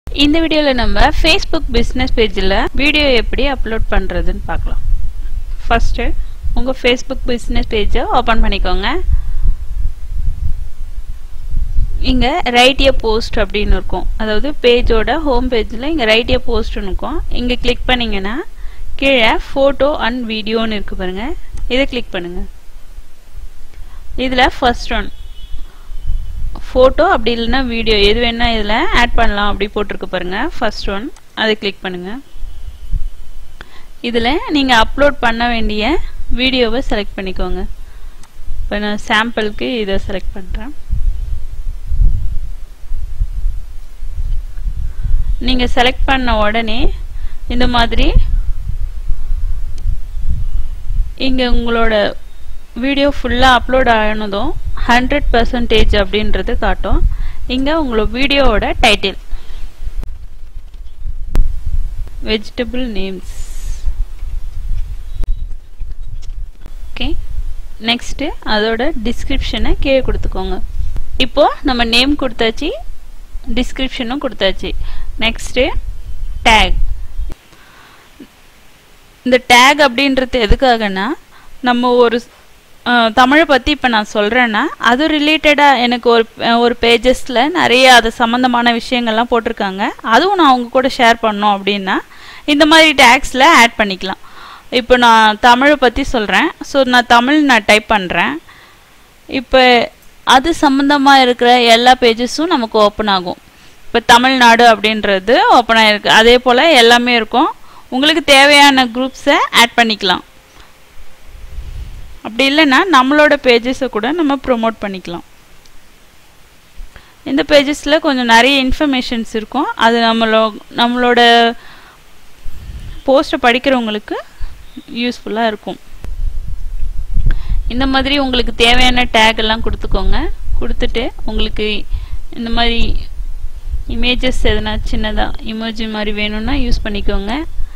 இந்த வீடியோவில் நம்ம ஃபேஸ்புக் பிஸ்னஸ் பேஜில் வீடியோ எப்படி அப்லோட் பண்ணுறதுன்னு பார்க்கலாம் ஃபஸ்ட்டு உங்கள் ஃபேஸ்புக் பிஸ்னஸ் பேஜை ஓப்பன் பண்ணிக்கோங்க இங்கே ரைட் ஏ போஸ்ட் அப்படின்னு இருக்கும் அதாவது பேஜோட ஹோம் பேஜில் இங்கே ரைட் ஏ போஸ்ட்னு இருக்கும் இங்கே கிளிக் பண்ணிங்கன்னா கீழே ஃபோட்டோ அண்ட் வீடியோன்னு இருக்கு பாருங்க இதை கிளிக் பண்ணுங்க இதில் ஃபர்ஸ்ட் ஒன் ஃபோட்டோ அப்படி இல்லைன்னா வீடியோ எது வேணா இதில் ஆட் பண்ணலாம் அப்படி போட்டிருக்கு பாருங்க ஃபர்ஸ்ட் ஒன் அதை கிளிக் பண்ணுங்க இதில் நீங்கள் அப்லோட் பண்ண வேண்டிய வீடியோவை செலக்ட் பண்ணிக்கோங்க இப்போ நான் சாம்பிளுக்கு இதை செலக்ட் பண்ணுறேன் நீங்கள் செலக்ட் பண்ண உடனே இந்த மாதிரி இங்கே உங்களோட வீடியோ ஃபுல்லாக அப்லோட் ஆனதும் ஹண்ட்ரட் பர்சன்டேஜ் அப்படின்றது காட்டும் இங்கே உங்களோட வீடியோவோட title vegetable names okay next அதோட டிஸ்கிரிப்ஷனை கீழே கொடுத்துக்கோங்க இப்போ நம்ம நேம் கொடுத்தாச்சு டிஸ்கிரிப்ஷனும் கொடுத்தாச்சு நெக்ஸ்ட்டு டேக் இந்த டேக் அப்படின்றது எதுக்காகனா நம்ம ஒரு தமிழை பற்றி இப்போ நான் சொல்கிறேன்னா அது ரிலேட்டடாக எனக்கு ஒரு ஒரு பேஜஸில் நிறைய அது சம்மந்தமான விஷயங்கள்லாம் போட்டிருக்காங்க அதுவும் நான் அவங்க கூட ஷேர் பண்ணோம் அப்படின்னா இந்த மாதிரி டேக்ஸில் ஆட் பண்ணிக்கலாம் இப்போ நான் தமிழை பற்றி சொல்கிறேன் ஸோ நான் தமிழ் நான் டைப் பண்ணுறேன் இப்போ அது சம்மந்தமாக இருக்கிற எல்லா பேஜஸும் நமக்கு ஓப்பன் ஆகும் இப்போ தமிழ்நாடு அப்படின்றது ஓப்பன் ஆகிருக்கு அதே போல் எல்லாமே இருக்கும் உங்களுக்கு தேவையான குரூப்ஸை ஆட் பண்ணிக்கலாம் அப்படி இல்லைன்னா நம்மளோட பேஜஸை கூட நம்ம ப்ரொமோட் பண்ணிக்கலாம் இந்த பேஜஸில் கொஞ்சம் நிறைய இன்ஃபர்மேஷன்ஸ் இருக்கும் அது நம்மளோ நம்மளோட போஸ்ட்டை படிக்கிறவங்களுக்கு யூஸ்ஃபுல்லாக இருக்கும் இந்த மாதிரி உங்களுக்கு தேவையான டேக் எல்லாம் கொடுத்துக்கோங்க கொடுத்துட்டு உங்களுக்கு இந்த மாதிரி இமேஜஸ் எதனா சின்னதாக இமோஜி மாதிரி வேணும்னா யூஸ் பண்ணிக்கோங்க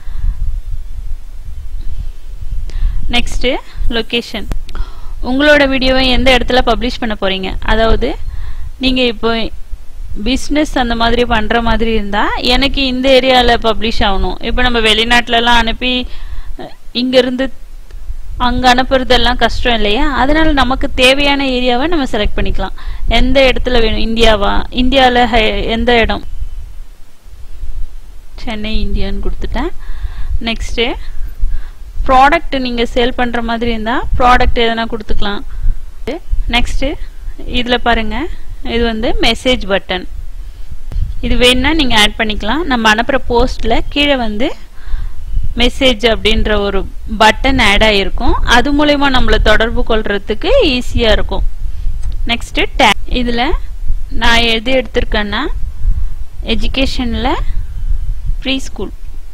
நெக்ஸ்ட்டு லொக்கேஷன் உங்களோட வீடியோவை எந்த இடத்துல பப்ளிஷ் பண்ண போகிறீங்க அதாவது நீங்கள் இப்போ பிஸ்னஸ் அந்த மாதிரி பண்ணுற மாதிரி இருந்தால் எனக்கு இந்த ஏரியாவில் பப்ளிஷ் ஆகணும் இப்போ நம்ம வெளிநாட்டிலலாம் அனுப்பி இங்கேருந்து அங்கே அனுப்புறதெல்லாம் கஷ்டம் இல்லையா அதனால நமக்கு தேவையான ஏரியாவை நம்ம செலக்ட் பண்ணிக்கலாம் எந்த இடத்துல வேணும் இந்தியாவா இந்தியாவில் எந்த இடம் சென்னை இந்தியான்னு கொடுத்துட்டேன் நெக்ஸ்ட்டு ப்ராடக்ட் நீங்கள் சேல் பண்ணுற மாதிரி இருந்தால் ப்ராடக்ட் எதனா கொடுத்துக்கலாம் நெக்ஸ்ட்டு இதில் பாருங்கள் இது வந்து மெசேஜ் பட்டன் இது வேணும்னா நீங்கள் ஆட் பண்ணிக்கலாம் நம்ம அனுப்புகிற போஸ்ட்டில் கீழே வந்து மெசேஜ் அப்படின்ற ஒரு பட்டன் ஆட் ஆகிருக்கும் அது மூலயமா நம்மளை தொடர்பு கொள்றதுக்கு ஈஸியாக இருக்கும் நெக்ஸ்ட்டு டே இதில் நான் எது எடுத்திருக்கேன்னா எஜுகேஷனில் ப்ரீ ஸ்கூல்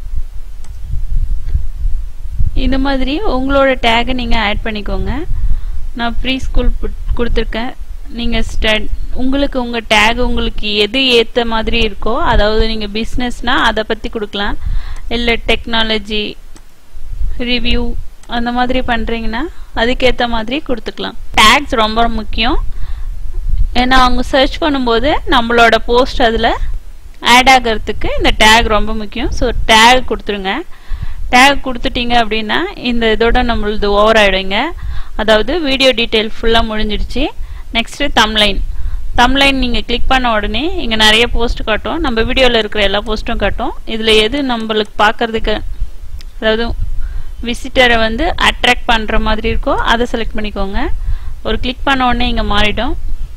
இந்த மாதிரி உங்களோட டேகை நீங்கள் ஆட் பண்ணிக்கோங்க நான் ப்ரீ ஸ்கூல் கொடுத்துருக்கேன் நீங்கள் ஸ்டட் உங்களுக்கு உங்கள் டேக் உங்களுக்கு எது ஏற்ற மாதிரி இருக்கோ அதாவது நீங்கள் பிஸ்னஸ்னால் அதை பற்றி கொடுக்கலாம் இல்லை டெக்னாலஜி ரிவ்யூ அந்த மாதிரி பண்ணுறீங்கன்னா அதுக்கேற்ற மாதிரி கொடுத்துக்கலாம் டேக்ஸ் ரொம்ப முக்கியம் ஏன்னா அவங்க சர்ச் பண்ணும்போது நம்மளோட போஸ்ட் அதில் ஆட் ஆகிறதுக்கு இந்த டேக் ரொம்ப முக்கியம் ஸோ டேக் கொடுத்துருங்க டேக் கொடுத்துட்டீங்க அப்படின்னா இந்த இதோட நம்மளது ஓவர் ஆகிடுங்க அதாவது வீடியோ டீட்டெயில் ஃபுல்லாக முடிஞ்சிடுச்சு நெக்ஸ்ட்டு தம்லைன் தம்லைன் நீங்கள் கிளிக் பண்ண உடனே இங்கே நிறைய போஸ்ட் காட்டும் நம்ம வீடியோவில் இருக்கிற எல்லா போஸ்ட்டும் காட்டும் இதில் எது நம்மளுக்கு பார்க்கறதுக்கு அதாவது விசிட்டரை வந்து அட்ராக்ட் பண்ணுற மாதிரி இருக்கோ அதை செலக்ட் பண்ணிக்கோங்க ஒரு கிளிக் பண்ண உடனே இங்கே மாறிடும்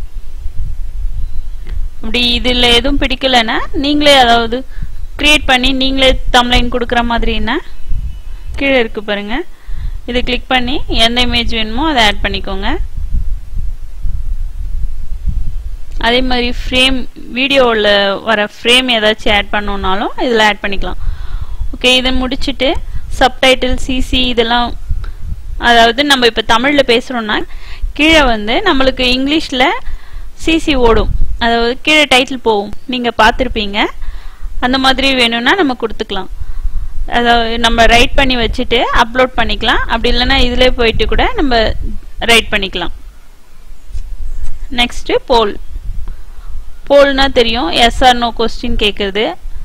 அப்படி இதில் எதுவும் பிடிக்கலைன்னா நீங்களே அதாவது க்ரியேட் பண்ணி நீங்களே தம்லைன் கொடுக்குற மாதிரின்னா கீழே இருக்கு பாருங்க இதை கிளிக் பண்ணி எந்த இமேஜ் வேணுமோ அதை ஆட் பண்ணிக்கோங்க அதே மாதிரி ஃப்ரேம் வீடியோவில் வர ஃப்ரேம் ஏதாச்சும் ஆட் பண்ணோன்னாலும் இதில் ஆட் பண்ணிக்கலாம் ஓகே இதை முடிச்சுட்டு சப்டைட்டில் சிசி இதெல்லாம் அதாவது நம்ம இப்போ தமிழில் பேசுகிறோன்னா கீழே வந்து நம்மளுக்கு இங்கிலீஷில் சிசி ஓடும் அதாவது கீழே டைட்டில் போகும் நீங்கள் பார்த்துருப்பீங்க அந்த மாதிரி வேணும்னா நம்ம கொடுத்துக்கலாம் அதாவது நம்ம ரைட் பண்ணி வச்சுட்டு அப்லோட் பண்ணிக்கலாம் அப்படி இல்லைன்னா இதிலே போயிட்டு கூட நம்ம ரைட் பண்ணிக்கலாம் நெக்ஸ்ட்டு போல் போல்னா தெரியும் எஸ் ஆர் நோ கொஸ்டின் கேட்குறது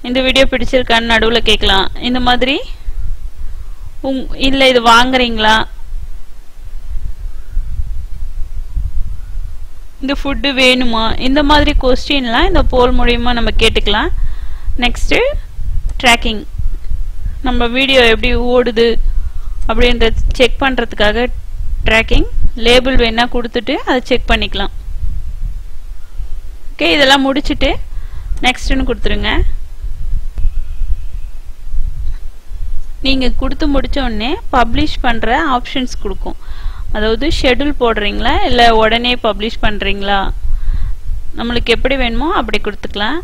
இந்த வீடியோ பிடிச்சிருக்கான்னு நடுவில் கேட்கலாம் இந்த மாதிரி உங் இல்லை இது வாங்குறீங்களா இந்த ஃபுட்டு வேணுமா இந்த மாதிரி கொஸ்டின்லாம் இந்த போல் மூலியமா நம்ம கேட்டுக்கலாம் நெக்ஸ்ட்டு ட்ராக்கிங் நம்ம வீடியோ எப்படி ஓடுது அப்படின்றத செக் பண்ணுறதுக்காக ட்ராக்கிங் லேபிள் வேணா கொடுத்துட்டு அதை செக் பண்ணிக்கலாம் ஓகே இதெல்லாம் முடிச்சுட்டு நெக்ஸ்ட்னு கொடுத்துருங்க நீங்கள் கொடுத்து முடிச்ச உடனே பப்ளிஷ் பண்ணுற ஆப்ஷன்ஸ் கொடுக்கும் அதாவது ஷெட்யூல் போடுறீங்களா இல்லை உடனே பப்ளிஷ் பண்ணுறீங்களா நம்மளுக்கு எப்படி வேணுமோ அப்படி கொடுத்துக்கலாம்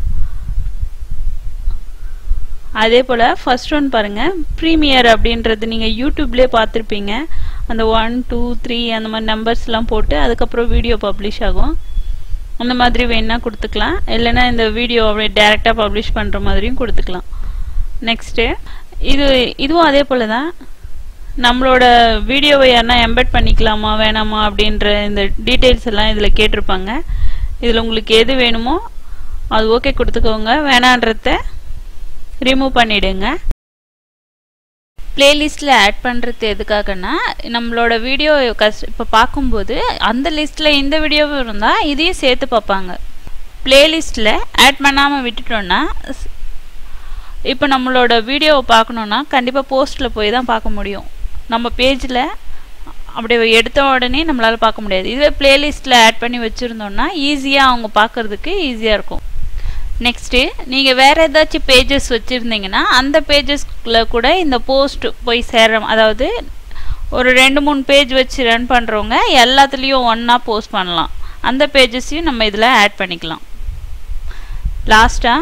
அதே போல் ஃபர்ஸ்ட் ஒன் பாருங்கள் ப்ரீமியர் அப்படின்றது நீங்கள் யூடியூப்லேயே பார்த்துருப்பீங்க அந்த ஒன் டூ த்ரீ அந்த மாதிரி நம்பர்ஸ்லாம் போட்டு அதுக்கப்புறம் வீடியோ பப்ளிஷ் ஆகும் அந்த மாதிரி வேணா கொடுத்துக்கலாம் இல்லைன்னா இந்த வீடியோ அப்படியே டேரெக்டாக பப்ளிஷ் பண்ணுற மாதிரியும் கொடுத்துக்கலாம் நெக்ஸ்ட்டு இது இதுவும் அதே போல் தான் நம்மளோட வீடியோவை யாருனா எம்பெட் பண்ணிக்கலாமா வேணாமா அப்படின்ற இந்த டீட்டெயில்ஸ் எல்லாம் இதில் கேட்டிருப்பாங்க இதில் உங்களுக்கு எது வேணுமோ அது ஓகே கொடுத்துக்கோங்க வேணான்றத ரிமூவ் பண்ணிடுங்க பிளேலிஸ்ட்டில் ஆட் பண்ணுறது எதுக்காகனா நம்மளோட வீடியோ கஸ் இப்போ பார்க்கும்போது அந்த லிஸ்ட்டில் இந்த வீடியோவும் இருந்தால் இதையும் சேர்த்து பார்ப்பாங்க பிளேலிஸ்ட்டில் ஆட் பண்ணாமல் விட்டுட்டோன்னா இப்போ நம்மளோட வீடியோவை பார்க்கணுன்னா கண்டிப்பாக போஸ்ட்டில் போய் தான் பார்க்க முடியும் நம்ம பேஜில் அப்படியே எடுத்த உடனே நம்மளால் பார்க்க முடியாது இதுவே பிளேலிஸ்ட்டில் ஆட் பண்ணி வச்சுருந்தோன்னா ஈஸியாக அவங்க பார்க்குறதுக்கு ஈஸியாக இருக்கும் நெக்ஸ்ட்டு நீங்கள் வேறு ஏதாச்சும் பேஜஸ் வச்சுருந்தீங்கன்னா அந்த பேஜஸ்ல கூட இந்த போஸ்ட் போய் சேர அதாவது ஒரு ரெண்டு மூணு பேஜ் வச்சு ரன் பண்ணுறவங்க எல்லாத்துலேயும் ஒன்றா போஸ்ட் பண்ணலாம் அந்த பேஜஸையும் நம்ம இதில் ஆட் பண்ணிக்கலாம் லாஸ்ட்டாக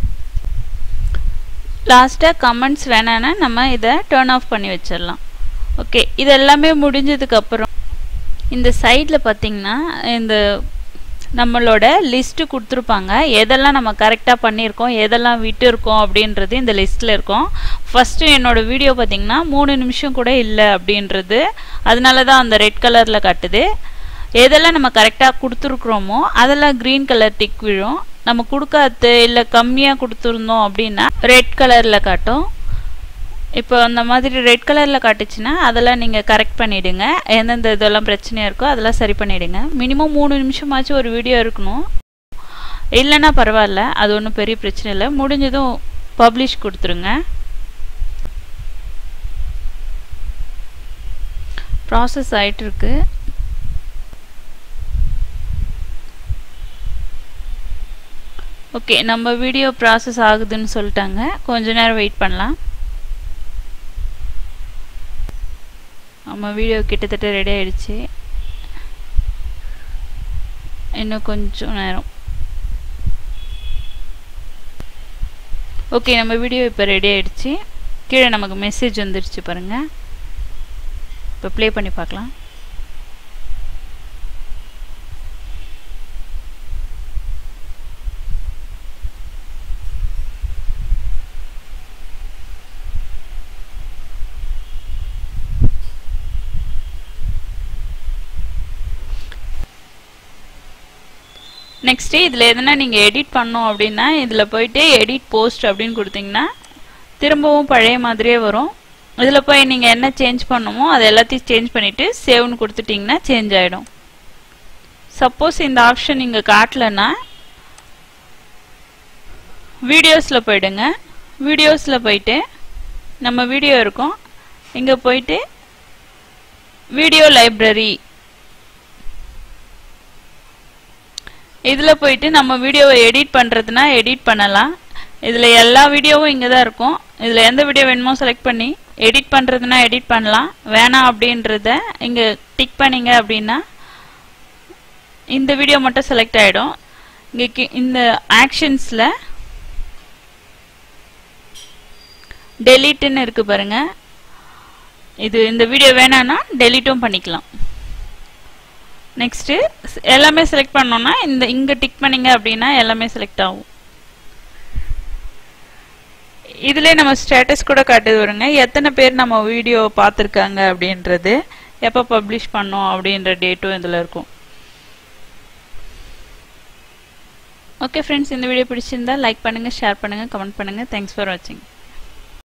லாஸ்ட்டாக கமெண்ட்ஸ் வேணான்னா நம்ம இதை டேர்ன் ஆஃப் பண்ணி வச்சிடலாம் ஓகே இது எல்லாமே முடிஞ்சதுக்கப்புறம் இந்த சைடில் பார்த்தீங்கன்னா இந்த நம்மளோட லிஸ்ட்டு கொடுத்துருப்பாங்க எதெல்லாம் நம்ம கரெக்டாக பண்ணியிருக்கோம் எதெல்லாம் விட்டுருக்கோம் அப்படின்றது இந்த லிஸ்ட்டில் இருக்கும் ஃபஸ்ட்டு என்னோடய வீடியோ பார்த்திங்கன்னா மூணு நிமிஷம் கூட இல்லை அப்படின்றது அதனால தான் அந்த ரெட் கலரில் காட்டுது எதெல்லாம் நம்ம கரெக்டாக கொடுத்துருக்குறோமோ அதெல்லாம் க்ரீன் கலர் டிக் விழும் நம்ம கொடுக்காது இல்லை கம்மியாக கொடுத்துருந்தோம் அப்படின்னா ரெட் கலரில் காட்டும் இப்போ அந்த மாதிரி ரெட் கலரில் காட்டுச்சுன்னா அதெல்லாம் நீங்கள் கரெக்ட் பண்ணிவிடுங்க எந்தெந்த இதெல்லாம் பிரச்சனையாக இருக்கோ அதெல்லாம் சரி பண்ணிவிடுங்க மினிமம் மூணு நிமிஷமாச்சும் ஒரு வீடியோ இருக்கணும் இல்லைன்னா பரவாயில்ல அது ஒன்றும் பெரிய பிரச்சனை இல்லை முடிஞ்சதும் பப்ளிஷ் கொடுத்துருங்க ப்ராசஸ் ஆகிட்டுருக்கு ஓகே நம்ம வீடியோ ப்ராசஸ் ஆகுதுன்னு சொல்லிட்டாங்க கொஞ்ச நேரம் வெயிட் பண்ணலாம் நம்ம வீடியோ கிட்டத்தட்ட ரெடி ஆயிடுச்சு இன்னும் கொஞ்சம் நேரம் ஓகே நம்ம வீடியோ இப்போ ரெடி ஆயிடுச்சு கீழே நமக்கு மெசேஜ் வந்துடுச்சு பாருங்கள் இப்போ ப்ளே பண்ணி பார்க்கலாம் நெக்ஸ்ட்டு இதில் எதனா நீங்கள் எடிட் பண்ணோம் அப்படின்னா இதில் போயிட்டு எடிட் போஸ்ட் அப்படின்னு கொடுத்தீங்கன்னா திரும்பவும் பழைய மாதிரியே வரும் இதில் போய் நீங்கள் என்ன சேஞ்ச் பண்ணுமோ அது எல்லாத்தையும் சேஞ்ச் பண்ணிவிட்டு சேவ்னு கொடுத்துட்டிங்கன்னா சேஞ்ச் ஆகிடும் சப்போஸ் இந்த ஆப்ஷன் இங்கே காட்டலன்னா வீடியோஸில் போயிடுங்க வீடியோஸில் போயிட்டு நம்ம வீடியோ இருக்கும் இங்கே போயிட்டு வீடியோ லைப்ரரி இதில் போயிட்டு நம்ம வீடியோவை எடிட் பண்ணுறதுனா எடிட் பண்ணலாம் இதில் எல்லா வீடியோவும் இங்கே தான் இருக்கும் இதில் எந்த வீடியோ வேணுமோ செலக்ட் பண்ணி எடிட் பண்ணுறதுனா எடிட் பண்ணலாம் வேணாம் அப்படின்றத இங்கே டிக் பண்ணிங்க அப்படின்னா இந்த வீடியோ மட்டும் செலக்ட் ஆகிடும் இங்கே இந்த ஆக்ஷன்ஸில் டெலீட்டுன்னு இருக்கு பாருங்க இது இந்த வீடியோ வேணான்னா டெலீட்டும் பண்ணிக்கலாம் நெக்ஸ்ட்டு எல்லாமே செலக்ட் பண்ணோம்னா இந்த இங்கே டிக் பண்ணிங்க அப்படின்னா எல்லாமே செலக்ட் ஆகும் இதுலேயே நம்ம ஸ்டேட்டஸ் கூட காட்டுது வருங்க எத்தனை பேர் நம்ம வீடியோ பார்த்துருக்காங்க அப்படின்றது எப்போ பப்ளிஷ் பண்ணோம் அப்படின்ற டேட்டும் இதில் இருக்கும் ஓகே ஃப்ரெண்ட்ஸ் இந்த வீடியோ பிடிச்சிருந்தா லைக் பண்ணுங்கள் ஷேர் பண்ணுங்கள் கமெண்ட் பண்ணுங்கள் தேங்க்ஸ் ஃபார் வாட்சிங்